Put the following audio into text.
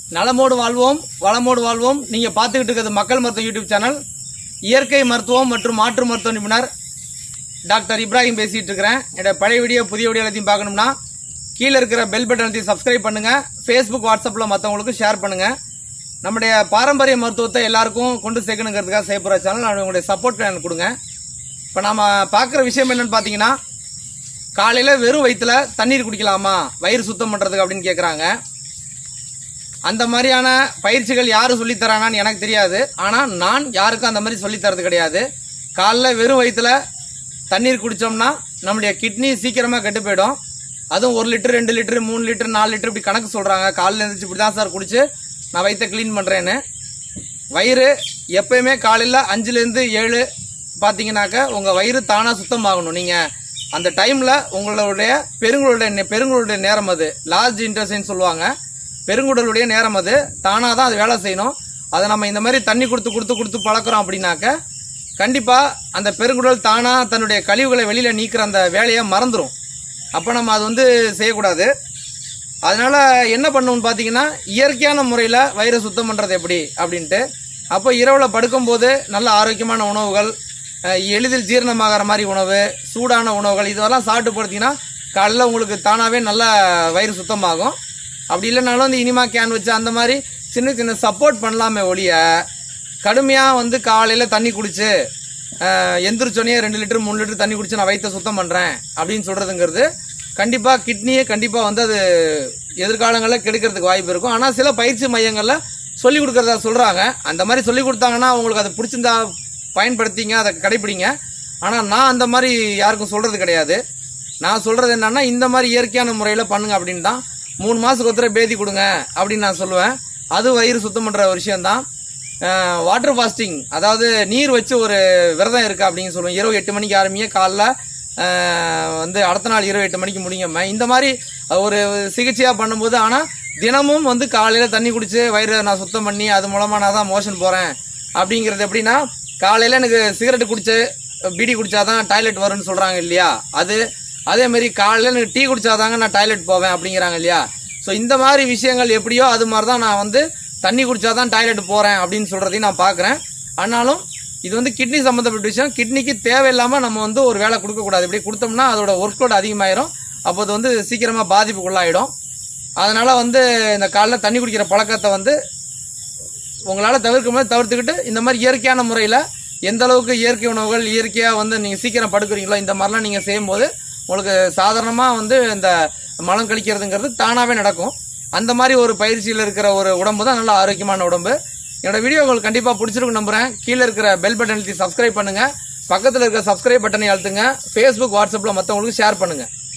நலமோடு வாழ்வோம் வளமோடு வாழ்வோம் நீங்க பார்த்துக்கிட்டு இருக்கிறது மக்கள் மருத்துவம் யூடியூப் சேனல் இயற்கை மருத்துவம் மற்றும் மாற்று மருத்துவ நிபுணர் டாக்டர் இப்ராஹிம் பேசிட்டு இருக்கிறேன் என்னோட பழைய வீடியோ புதிய வீடியோ எல்லாத்தையும் பார்க்கணும்னா கீழே இருக்கிற பெல் பட்டன் அழுத்தி சப்ஸ்கிரைப் பண்ணுங்க ஃபேஸ்புக் வாட்ஸ்அப்பில் மற்றவங்களுக்கு ஷேர் பண்ணுங்க நம்முடைய பாரம்பரிய மருத்துவத்தை எல்லாருக்கும் கொண்டு சேர்க்கணுங்கிறதுக்காக செய்யப்படுற சேனல் நான் உங்களுடைய சப்போர்ட் எனக்கு கொடுங்க இப்போ நாம பார்க்குற விஷயம் என்னன்னு பார்த்தீங்கன்னா காலையில் வெறும் வயிற்றுல தண்ணீர் குடிக்கலாமா வயிறு சுத்தம் பண்ணுறதுக்கு அப்படின்னு கேட்குறாங்க அந்த மாதிரியான பயிற்சிகள் யாரு சொல்லித் தரானான்னு எனக்கு தெரியாது ஆனால் நான் யாருக்கும் அந்த மாதிரி சொல்லித் தரது கிடையாது காலைல வெறும் வயிற்றுல தண்ணீர் குடித்தோம்னா நம்முடைய கிட்னி சீக்கிரமாக கெட்டு போயிடும் அதுவும் ஒரு லிட்டர் ரெண்டு லிட்டர் மூணு லிட்டர் நாலு லிட்டர் இப்படி கணக்கு சொல்கிறாங்க காலையில் எழுந்திரிச்சு இப்படி தான் சார் குடிச்சு நான் வயிற்றை க்ளீன் பண்ணுறேன்னு வயிறு எப்பயுமே காலையில் அஞ்சுலேருந்து ஏழு பார்த்தீங்கன்னாக்க உங்கள் வயிறு தானாக சுத்தமாகணும் நீங்கள் அந்த டைமில் உங்களுடைய பெருங்குடலுடைய நே- பெருங்குடலுடைய நேரம் அது லார்ஜ் இன்டர்சைன் சொல்லுவாங்க பெருங்குடலுடைய நேரம் அது தானாக தான் அது வேலை செய்யணும் அதை நம்ம இந்த மாதிரி தண்ணி கொடுத்து கொடுத்து கொடுத்து பழக்கிறோம் அப்படின்னாக்க கண்டிப்பாக அந்த பெருங்குடல் தானாக தன்னுடைய கழிவுகளை வெளியில் நீக்கிற அந்த வேலையை மறந்துடும் அப்போ நம்ம அது வந்து செய்யக்கூடாது அதனால என்ன பண்ணணும்னு பார்த்தீங்கன்னா இயற்கையான முறையில் வயிறை சுத்தம் பண்ணுறது எப்படி அப்படின்ட்டு அப்போ இரவில் படுக்கும்போது நல்ல ஆரோக்கியமான உணவுகள் அஹ், எளிதில் ஜீரணமாகிற மாதிரி உணவு சூடான உணவுகள் இதெல்லாம் சாப்பிட்டு படுத்தீங்கன்னா காலையில் உங்களுக்கு தானாகவே நல்ல வயிறு சுத்தமாகும் அப்படி இல்லைனாலும் இந்த இனிமா கேன் வச்சு அந்த மாதிரி சின்ன சின்ன சப்போர்ட் பண்ணலாமே ஒழிய கடுமையாக வந்து காலையில் தண்ணி குடிச்சு அஹ், எந்திரிச்சோடனே ரெண்டு லிட்டர் மூணு லிட்டர் தண்ணி குடிச்சு நான் வயிற்றை சுத்தம் பண்ணுறேன் அப்படின்னு சொல்கிறதுங்கிறது கண்டிப்பாக கிட்னியை கண்டிப்பாக வந்து அது எதிர்காலங்களில் கெடுக்கிறதுக்கு வாய்ப்பு இருக்கும் ஆனால் சில பயிற்சி மையங்களில் சொல்லி கொடுக்கறதா சொல்கிறாங்க அந்த மாதிரி சொல்லி கொடுத்தாங்கன்னா உங்களுக்கு அதை பிடிச்சிருந்தா பயன்படுத்திங்க அதை கடைப்பிடிங்க ஆனால் நான் அந்த மாதிரி யாருக்கும் சொல்கிறது கிடையாது நான் சொல்கிறது என்னன்னா இந்த மாதிரி இயற்கையான முறையில் பண்ணுங்க அப்படின்னு தான் மூணு மாதத்துக்கு ஒருத்தர பேதி கொடுங்க அப்படின்னு நான் சொல்லுவேன் அது வயிறு சுத்தம் பண்ணுற ஒரு விஷயம்தான் வாட்டர் ஃபாஸ்டிங் அதாவது நீர் வச்சு ஒரு விரதம் இருக்கு அப்படின்னு சொல்லுவோம் இரவு எட்டு மணிக்கு ஆரம்பிங்க காலைல ஆஹ், வந்து அடுத்த நாள் இரவு எட்டு மணிக்கு முடிங்கம்மா இந்த மாதிரி ஒரு சிகிச்சையாக பண்ணும்போது ஆனால் தினமும் வந்து காலையில் தண்ணி குடிச்சு வயிறு நான் சுத்தம் பண்ணி அது மூலமாக நான் தான் மோஷன் போகிறேன் அப்படிங்கிறது எப்படின்னா காலையில் எனக்கு சிகரெட் குடிச்சு பீடி குடிச்சாதான் டாய்லெட் வரும்னு சொல்கிறாங்க இல்லையா அது அதே மாதிரி காலையில் எனக்கு டீ குடிச்சாதாங்க நான் டாய்லெட் போவேன் அப்படிங்கிறாங்க இல்லையா ஸோ இந்த மாதிரி விஷயங்கள் எப்படியோ அது மாதிரி தான் நான் வந்து தண்ணி குடிச்சாதான் டாய்லெட் போகிறேன் அப்படின்னு சொல்கிறதையும் நான் பார்க்குறேன் ஆனாலும் இது வந்து கிட்னி சம்மந்தப்பட்ட விஷயம் கிட்னிக்கு தேவையில்லாமல் நம்ம வந்து ஒரு வேலை கொடுக்கக்கூடாது இப்படி கொடுத்தோம்னா அதோட ஒர்க் லோட் அதிகமாயிரும் அப்போ அது வந்து சீக்கிரமாக பாதிப்புக்குள்ளாயிடும் அதனால் வந்து இந்த காலைல தண்ணி குடிக்கிற பழக்கத்தை வந்து உங்களால் தவிர்க்க முடியாது தவிர்த்துக்கிட்டு இந்த மாதிரி இயற்கையான முறையில் எந்த அளவுக்கு இயற்கை உணவுகள் இயற்கையாக வந்து நீங்கள் சீக்கிரம் படுக்கிறீங்களோ இந்த மாதிரிலாம் நீங்கள் செய்யும்போது உங்களுக்கு சாதாரணமாக வந்து இந்த மலம் கழிக்கிறதுங்கிறது தானாகவே நடக்கும் அந்த மாதிரி ஒரு பயிற்சியில் இருக்கிற ஒரு உடம்பு தான் நல்ல ஆரோக்கியமான உடம்பு என்னோட வீடியோ உங்களுக்கு கண்டிப்பாக பிடிச்சிருக்கும் நம்புறேன் கீழே இருக்கிற பெல் பட்டன் அழுத்தி சப்ஸ்கிரைப் பண்ணுங்க பக்கத்தில் இருக்கிற சப்ஸ்கிரைப் பட்டனை அழுத்துங்க ஃபேஸ்புக் வாட்ஸ்அப்பில் மற்றவங்களுக்கு ஷேர் பண்ணுங்க